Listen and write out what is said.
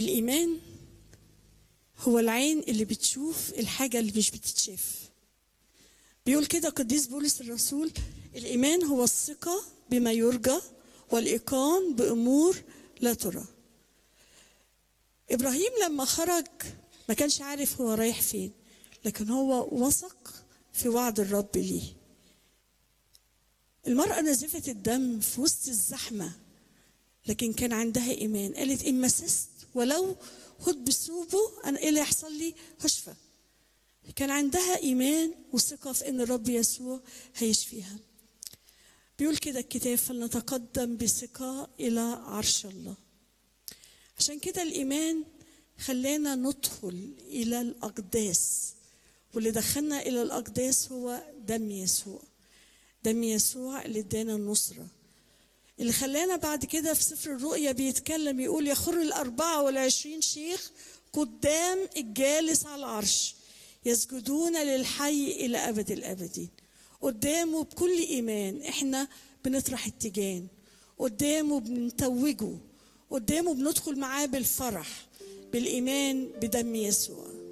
الإيمان هو العين اللي بتشوف الحاجة اللي مش بتتشاف بيقول كده قديس بولس الرسول الإيمان هو الثقة بما يرجى والإيقان بأمور لا ترى إبراهيم لما خرج ما كانش عارف هو رايح فين لكن هو وثق في وعد الرب ليه المرأة نزفت الدم في وسط الزحمة لكن كان عندها إيمان قالت إن مسست ولو خد بثوبه أنا إيه اللي يحصل لي هشفى كان عندها إيمان وثقة في إن الرب يسوع هيشفيها بيقول كده الكتاب فلنتقدم بثقة إلى عرش الله عشان كده الإيمان خلانا ندخل إلى الأقداس واللي دخلنا إلى الأقداس هو دم يسوع دم يسوع اللي ادانا النصرة اللي خلانا بعد كده في سفر الرؤيا بيتكلم يقول يخر الأربعة والعشرين شيخ قدام الجالس على العرش يسجدون للحي إلى أبد الأبدين قدامه بكل إيمان إحنا بنطرح التيجان قدامه بنتوجه قدامه بندخل معاه بالفرح بالإيمان بدم يسوع